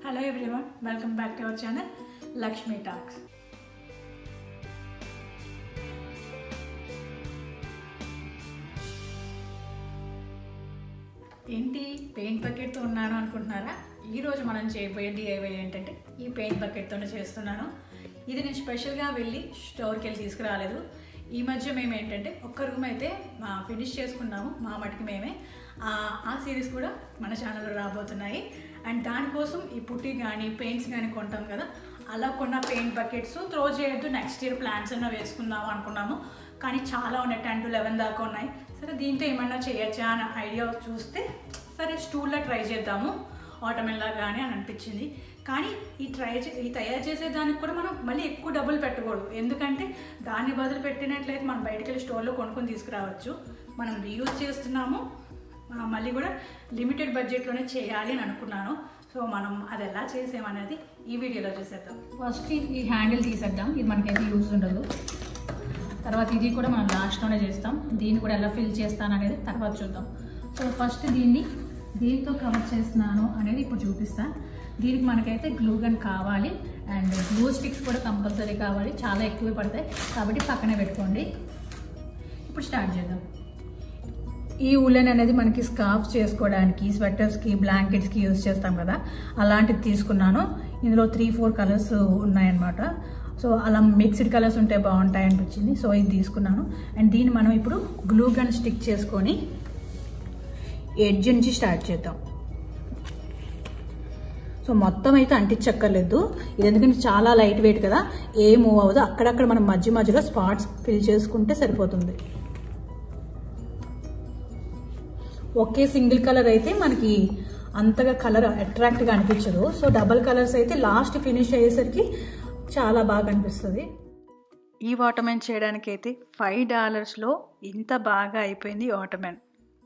hello everyone welcome back to our channel Lakshmi talks ఏంటి paint బకెట్తో ఉన్నాను అనుకుంటున్నారా ఈరోజు మనం చేయబోయే డిఐవై ఏంటంటే ఈ పెయింట్ బకెట్తోనే చేస్తున్నాను ఇది నేను స్పెషల్గా వెళ్ళి స్టోర్కి వెళ్ళి తీసుకురాలేదు ఈ మధ్య మేము ఏంటంటే ఒక్క రూమ్ అయితే మా ఫినిష్ చేసుకున్నాము మా మటుకు మేమే ఆ ఆ సిరీస్ కూడా మన ఛానల్లో రాబోతున్నాయి అండ్ దానికోసం ఈ పుట్టి కానీ పెయింట్స్ కానీ కొంటాం కదా అలా కొన్న పెయింట్ బకెట్స్ త్రో చేయొద్దు నెక్స్ట్ ఇయర్ ప్లాన్స్ అన్న వేసుకుందాము అనుకున్నాము కానీ చాలా ఉన్నాయి టెన్ టు లెవెన్ దాకా ఉన్నాయి సరే దీంతో ఏమన్నా చేయొచ్చా అని ఐడియా చూస్తే సరే స్టూల్లో ట్రై చేద్దాము ఆటోమెల్లా కానీ అని అనిపించింది కానీ ఈ ట్రై చే ఈ తయారు చేసే దానికి కూడా మనం మళ్ళీ ఎక్కువ డబ్బులు పెట్టకూడదు ఎందుకంటే దాన్ని బదులు పెట్టినట్లయితే మనం బయటకు వెళ్ళి స్టోర్లో కొనుక్కొని తీసుకురావచ్చు మనం రీయూజ్ చేస్తున్నాము ఆ, మళ్ళీ కూడా లిమిటెడ్ బడ్జెట్లోనే చేయాలి అని అనుకున్నాను సో మనం అది ఎలా చేసామనేది ఈ వీడియోలో చూసేద్దాం ఫస్ట్ ఈ హ్యాండిల్ తీసేద్దాం ఇది మనకైతే యూజ్ ఉండదు తర్వాత ఇది కూడా మనం లాస్ట్లోనే చేస్తాం దీన్ని కూడా ఎలా ఫిల్ చేస్తాను అనేది తర్వాత చూద్దాం సో ఫస్ట్ దీన్ని దీంతో కవర్ చేస్తున్నాను అనేది ఇప్పుడు చూపిస్తా దీనికి మనకైతే గ్లూ గన్ కావాలి అండ్ గ్లూ స్టిక్స్ కూడా కంపల్సరీ కావాలి చాలా ఎక్కువ పడతాయి కాబట్టి పక్కనే పెట్టుకోండి ఇప్పుడు స్టార్ట్ చేద్దాం ఈ ఉలెన్ అనేది మనకి స్కార్ఫ్ చేసుకోవడానికి స్వెటర్స్కి బ్లాంకెట్స్కి యూజ్ చేస్తాం కదా అలాంటిది తీసుకున్నాను ఇందులో త్రీ ఫోర్ కలర్స్ ఉన్నాయన్నమాట సో అలా మిక్స్డ్ కలర్స్ ఉంటే బాగుంటాయి అనిపించింది సో ఇది తీసుకున్నాను అండ్ దీన్ని మనం ఇప్పుడు గ్లూ గన్ స్టిక్ చేసుకొని ఎడ్జ్ నుంచి స్టార్ట్ చేద్దాం సో మొత్తం అయితే అంటించక్కర్లేదు ఇది ఎందుకంటే చాలా లైట్ వెయిట్ కదా ఏ మూవ్ అవ్వదు అక్కడక్కడ మనం మధ్య మధ్యలో స్పాట్స్ ఫిల్ చేసుకుంటే సరిపోతుంది ఒకే సింగిల్ కలర్ అయితే మనకి అంతగా కలర్ అట్రాక్ట్గా అనిపించదు సో డబల్ కలర్స్ అయితే లాస్ట్ ఫినిష్ అయ్యేసరికి చాలా బాగా అనిపిస్తుంది ఈ వాటర్మెన్ చేయడానికి అయితే ఫైవ్ డాలర్స్లో ఇంత బాగా అయిపోయింది ఈ వాటర్మెన్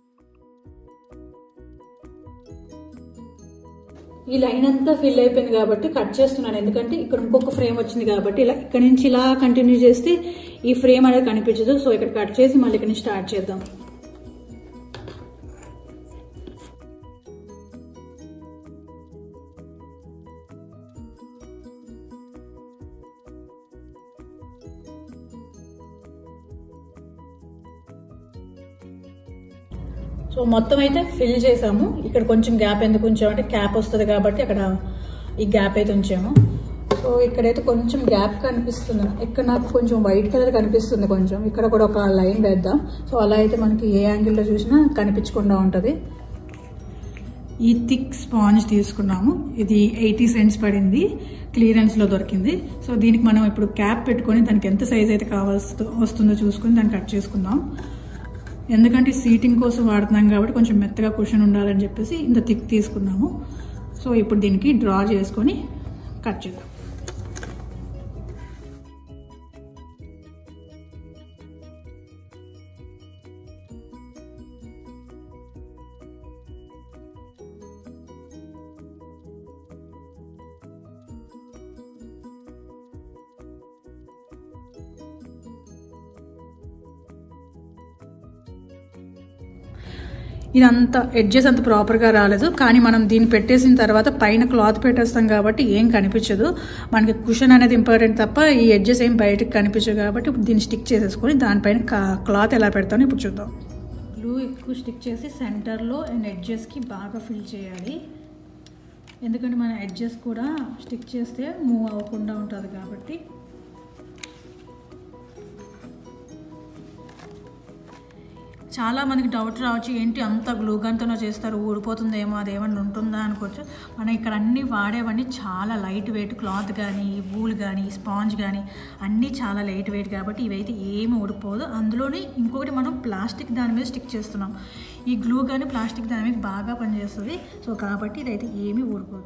ఈ లైన్ అంతా ఫిల్ అయిపోయింది కాబట్టి కట్ చేస్తున్నాను ఎందుకంటే ఇక్కడ ఇంకొక ఫ్రేమ్ వచ్చింది కాబట్టి ఇలా ఇక్కడ నుంచి ఇలా కంటిన్యూ చేస్తే ఈ ఫ్రేమ్ అనేది కనిపించదు సో ఇక్కడ కట్ చేసి మళ్ళీ ఇక్కడ నుంచి స్టార్ట్ చేద్దాం సో మొత్తం అయితే ఫిల్ చేసాము ఇక్కడ కొంచెం గ్యాప్ ఎందుకు ఉంచామంటే క్యాప్ వస్తుంది కాబట్టి అక్కడ ఈ గ్యాప్ అయితే ఉంచాము సో ఇక్కడైతే కొంచెం గ్యాప్ కనిపిస్తుంది ఇక్కడ నాకు కొంచెం వైట్ కలర్ కనిపిస్తుంది కొంచెం ఇక్కడ కూడా ఒక లైన్ వేద్దాం సో అలా అయితే మనకి ఏ యాంగిల్లో చూసినా కనిపించకుండా ఉంటుంది ఈ థిక్ స్పాంజ్ తీసుకున్నాము ఇది ఎయిటీ సెంట్స్ పడింది క్లియరెన్స్లో దొరికింది సో దీనికి మనం ఇప్పుడు క్యాప్ పెట్టుకొని దానికి ఎంత సైజ్ అయితే కావాల్సి వస్తుందో చూసుకొని దాన్ని కట్ చేసుకుందాం ఎందుకంటే సీటింగ్ కోసం వాడుతున్నాం కాబట్టి కొంచెం మెత్తగా కుషన్ ఉండాలని చెప్పేసి ఇంత థిక్ తీసుకున్నాము సో ఇప్పుడు దీనికి డ్రా చేసుకొని కట్ చేద్దాం ఇదంతా ఎడ్జెస్ అంత ప్రాపర్గా రాలేదు కానీ మనం దీన్ని పెట్టేసిన తర్వాత పైన క్లాత్ పెట్టేస్తాం కాబట్టి ఏం కనిపించదు మనకి కుషన్ అనేది ఇంపార్టెంట్ తప్ప ఈ ఎడ్జెస్ ఏం బయటకు కనిపించవు కాబట్టి ఇప్పుడు దీన్ని స్టిక్ చేసేసుకొని దానిపైన క్లాత్ ఎలా పెడతానో ఇప్పుడు చూద్దాం గ్లూ ఎక్కువ స్టిక్ చేసి సెంటర్లో అండ్ ఎడ్జెస్కి బాగా ఫిల్ చేయాలి ఎందుకంటే మన ఎడ్జెస్ కూడా స్టిక్ చేస్తే మూవ్ అవ్వకుండా ఉంటుంది కాబట్టి చాలా మందికి డౌట్ రావచ్చు ఏంటి అంత గ్లూగన్తోనే చేస్తారు ఊడిపోతుందేమో అదేమన్నా ఉంటుందా అనుకోవచ్చు మనం ఇక్కడ అన్నీ వాడేవన్నీ చాలా లైట్ వెయిట్ క్లాత్ కానీ వూల్ కానీ స్పాంజ్ కానీ అన్నీ చాలా లైట్ వెయిట్ కాబట్టి ఇవైతే ఏమి ఊడిపోదు అందులోనే ఇంకొకటి మనం ప్లాస్టిక్ దాని మీద స్టిక్ చేస్తున్నాం ఈ గ్లూ కానీ ప్లాస్టిక్ దాని మీద బాగా పనిచేస్తుంది సో కాబట్టి ఇదైతే ఏమీ ఊడిపోదు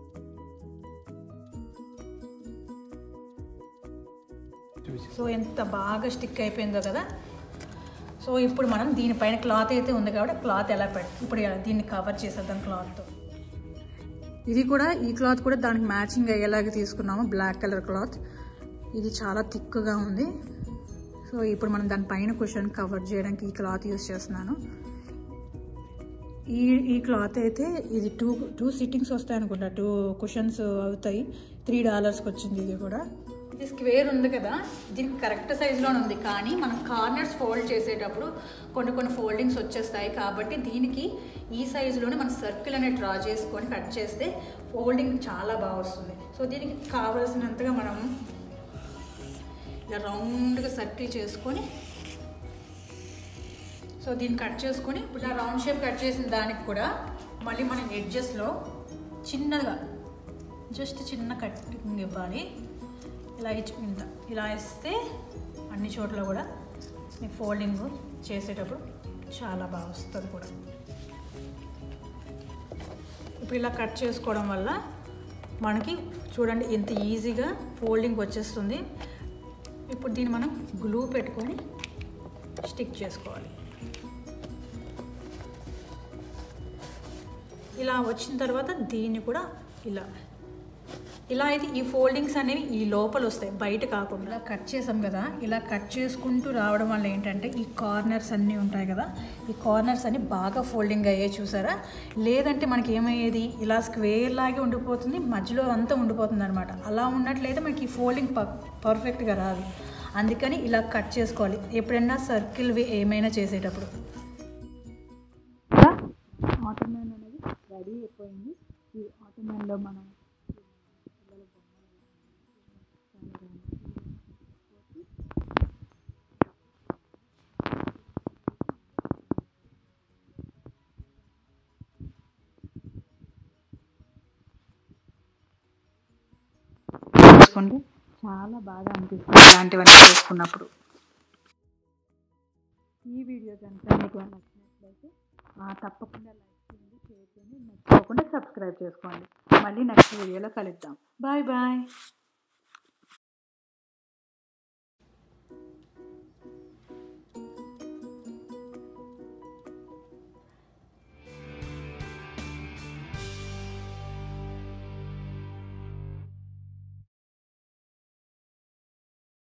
సో ఎంత బాగా స్టిక్ అయిపోయిందో కదా సో ఇప్పుడు మనం దీనిపైన క్లాత్ అయితే ఉంది కాబట్టి క్లాత్ ఎలా పెట్ ఇప్పుడు దీన్ని కవర్ చేసేద్దాం క్లాత్తో ఇది కూడా ఈ క్లాత్ కూడా దానికి మ్యాచింగ్ అయ్యేలాగా తీసుకున్నాము బ్లాక్ కలర్ క్లాత్ ఇది చాలా థిక్గా ఉంది సో ఇప్పుడు మనం దానిపైన క్వశ్చన్ కవర్ చేయడానికి ఈ క్లాత్ యూస్ చేస్తున్నాను ఈ ఈ క్లాత్ అయితే ఇది టూ టూ సిట్టింగ్స్ వస్తాయి అనుకుంటా టూ కుషన్స్ అవుతాయి త్రీ డాలర్స్కి వచ్చింది ఇది కూడా ఇది స్క్వేర్ ఉంది కదా దీనికి కరెక్ట్ సైజులోనే ఉంది కానీ మనం కార్నర్స్ ఫోల్డ్ చేసేటప్పుడు కొన్ని కొన్ని ఫోల్డింగ్స్ వచ్చేస్తాయి కాబట్టి దీనికి ఈ సైజులోనే మనం సర్కిల్ అనేది డ్రా చేసుకొని కట్ చేస్తే ఫోల్డింగ్ చాలా బాగా వస్తుంది సో దీనికి కావలసినంతగా మనం ఇలా రౌండ్గా సర్కిల్ చేసుకొని సో దీన్ని కట్ చేసుకొని ఇప్పుడు ఇలా రౌండ్ షేప్ కట్ చేసిన దానికి కూడా మళ్ళీ మనం ఎడ్జెస్లో చిన్నగా జస్ట్ చిన్న కటింగ్ ఇవ్వాలి ఇలా ఇచ్చి ఇంత ఇలా ఇస్తే అన్ని చోట్ల కూడా మీకు ఫోల్డింగ్ చేసేటప్పుడు చాలా బాగా వస్తుంది కూడా ఇప్పుడు ఇలా కట్ చేసుకోవడం వల్ల మనకి చూడండి ఎంత ఈజీగా ఫోల్డింగ్ వచ్చేస్తుంది ఇప్పుడు దీన్ని మనం గ్లూ పెట్టుకొని స్టిక్ చేసుకోవాలి ఇలా వచ్చిన తర్వాత దీన్ని కూడా ఇలా ఇలా అయితే ఈ ఫోల్డింగ్స్ అనేవి ఈ లోపల వస్తాయి బయట కాకుండా ఇలా కట్ చేసాం కదా ఇలా కట్ చేసుకుంటూ రావడం వల్ల ఏంటంటే ఈ కార్నర్స్ అన్నీ ఉంటాయి కదా ఈ కార్నర్స్ అన్ని బాగా ఫోల్డింగ్ అయ్యాయి చూసారా లేదంటే మనకి ఏమయ్యేది ఇలా స్క్వేర్ లాగే ఉండిపోతుంది మధ్యలో అంతా ఉండిపోతుంది అనమాట అలా ఉన్నట్లయితే మనకి ఈ ఫోల్డింగ్ పర్ఫెక్ట్గా రాదు అందుకని ఇలా కట్ చేసుకోవాలి ఎప్పుడైనా సర్కిల్ ఏమైనా చేసేటప్పుడు ఆటోమ్యాన్ అనేది రెడీ అయిపోయింది ఈ ఆటోమ్యాన్లో మనం చేసుకోండి చాలా బాగా అనిపిస్తుంది ఇలాంటివన్నీ చేసుకున్నప్పుడు ఈ వీడియో కనుక మీకు నచ్చినట్లయితే తప్పకుండా లైక్ చేయండి షేర్ చేయండి మర్చిపోకుండా సబ్స్క్రైబ్ చేసుకోండి మళ్ళీ నెక్స్ట్ వీడియోలో కలుద్దాం బాయ్ బాయ్